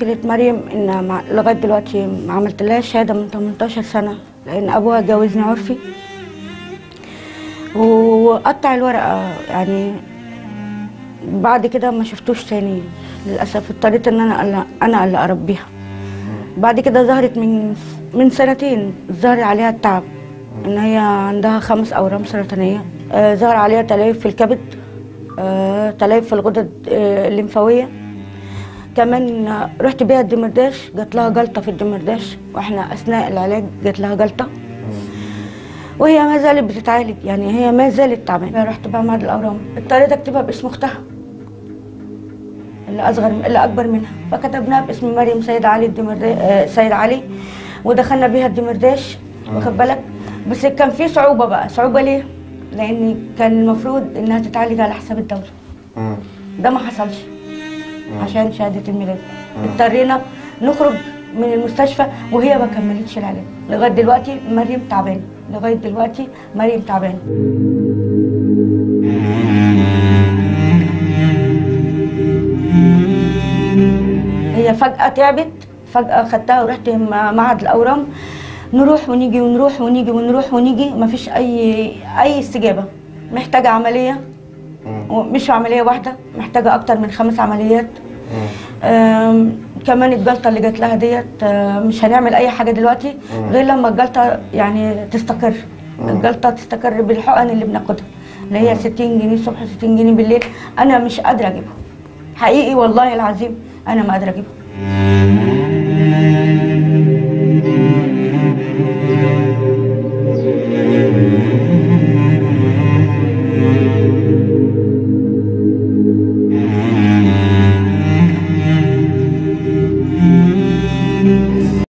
مشكله مريم ان مع- لغايه دلوقتي ما عملتلهاش شهاده من 18 سنه لان ابوها جوزني عرفي وقطع الورقه يعني بعد كده ما شفتوش تاني للاسف اضطريت ان انا اللي انا اللي اربيها بعد كده ظهرت من من سنتين ظهر عليها التعب ان هي عندها خمس اورام سرطانيه آه ظهر عليها تليف في الكبد آه تليف في الغدد آه الليمفاويه كمان آه، رحت بيها الدمرداش جات لها جلطه في الدمرداش واحنا اثناء العلاج جات لها جلطه وهي ما زالت بتتعالج يعني هي ما زالت تعبانه رحت بقى معهد الاورام اضطريت اكتبها باسم اختها اللي اصغر اللي اكبر منها فكتبناها باسم مريم سيد علي الدمرداش آه سيد علي ودخلنا بيها الدمرداش واخد بالك بس كان في صعوبه بقى صعوبه ليه؟ لان كان المفروض انها تتعالج على حساب الدوله مم. ده ما حصلش عشان شهاده الميلاد اضطرينا نخرج من المستشفى وهي ما كملتش العلاج لغايه دلوقتي مريم تعبانه لغايه دلوقتي مريم تعبانه هي فجأة تعبت فجأة خدتها ورحت مع- معهد الأورام نروح ونيجي ونروح ونيجي ونروح ونيجي مفيش أي أي استجابة محتاجة عملية مش عملية واحدة محتاجة أكتر من خمس عمليات أم، كمان الجلطة اللي جات لها ديت آه، مش هنعمل أي حاجة دلوقتي غير لما الجلطة يعني تستقر الجلطة تستقر بالحقن اللي بناخدها اللي هي 60 جنيه الصبح 60 جنيه بالليل أنا مش قادرة أجيبها حقيقي والله العظيم أنا ما قادرة أجيبها